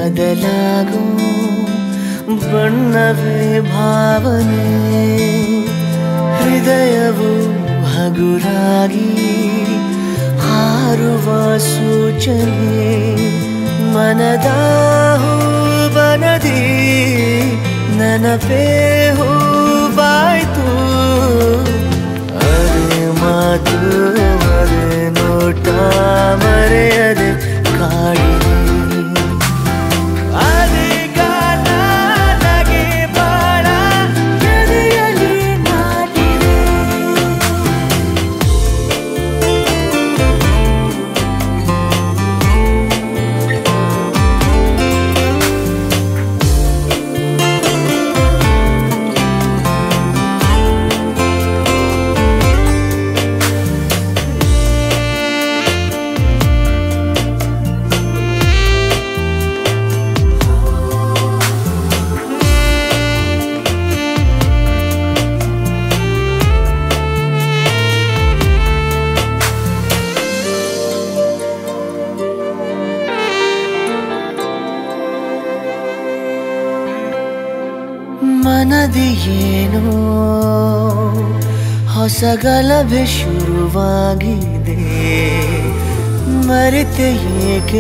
ಬದಲಾಗೋ ಬಣ್ಣವೇ ಭಾವನೆ ಹೃದಯವು ಹಗುರಾಗಿ ಹಾರುವ ಸೂಚನೆ ಮನದ ಹೂವನದಿ ನನಪೇ ಹೂವಾಯ್ತು ಅರೆ ಮಾತು ಅರೆ ನೋಟ ಮರೆಯದೆ ಕಾಡಿದೆ ಅದೇ ಗಾನ ನಗೆ ಬಾಳ ಎದೆಯಲ್ಲಿ ನಾಟಿದೆ ಮನದಿ ಏನೋ ಹೊಸ ಗಲಭೆ ಶುರುವಾಗಿದೆ ಮರೆತೆ ಏಕೆ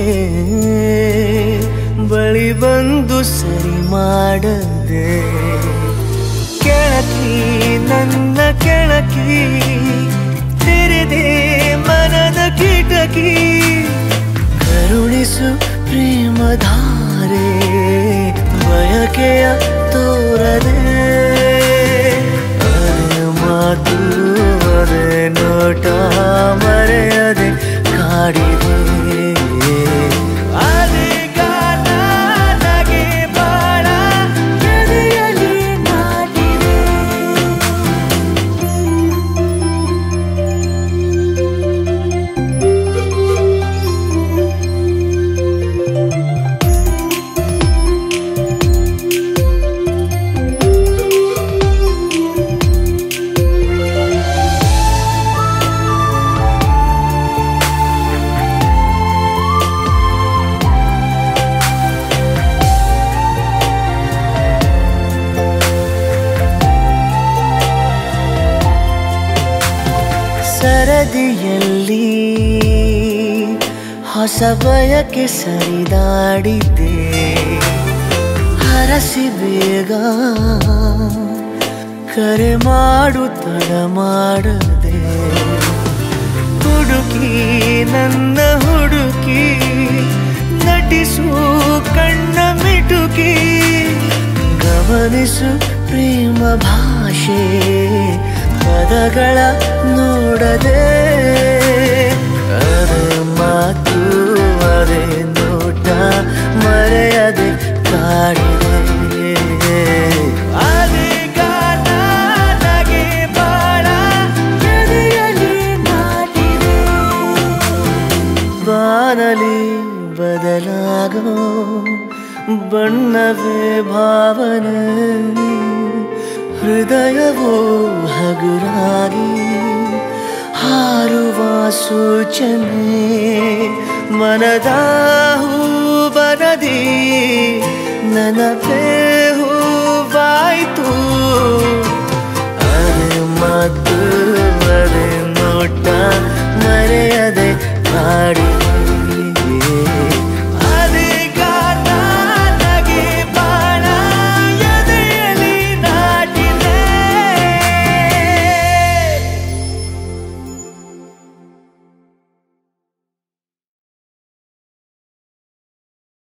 ಬಳಿ ಬಂದು ಸರಿ ಮಾಡದೆ ಕೆಳಕಿ ನನ್ನ ಕೆಳಕಿ ತೆರೆದೆ ಮನದ ಕಿಟಕಿ ಕರುಣಿಸು ಪ್ರೇಮಧಾರೆ ಬಯಕೆಯ ತೋರದೆ ಅರೆ ಮಾತು ಅರೆ ನೋಟ ಮರೆಯದೆ ಕಾಡಿದೆ ಅದೇ ಗಾನ ನಗೆ ಬಾಳ ಎದೆಯಲ್ಲಿ ನಾಟಿದೆ ಸರದಿಯಲ್ಲಿ ಹೊಸ ಬಯಕೆ ಸರಿದಾಡಿದ್ದೆ ಹರಸಿ ಬೇಗ ಕರೆ ಮಾಡು ತಡ ಮಾಡದೆ ಹುಡುಕಿ ನನ್ನ ಹುಡುಕಿ ನಟಿಸು ಕಣ್ಣ ಮಿಟುಕಿ ಗಮನಿಸು ಪ್ರೇಮ ಭಾಷೆ ಪದಗಳ ನೋಡದೆ ಅರೆ ಮಾತು ಅರೆ ನೋಟ ಮರೆಯದೆ ಕಾಡಿದೆ ಅದೇ ಗಾನ ನಗೆ ಬಾಳ ಎದೆಯಲ್ಲಿ ನಾಟಿದೆ ಬಾನಲಿ ಬದಲಾಗೋ ಬಣ್ಣವೇ ಭಾವನೆ ಹೃದಯವೋ ಹಗುರಾಗಿ ಹಾರುವ ಸೂಚನೆ ಮನದ ಹೂಬನದಿ ನನಪೇ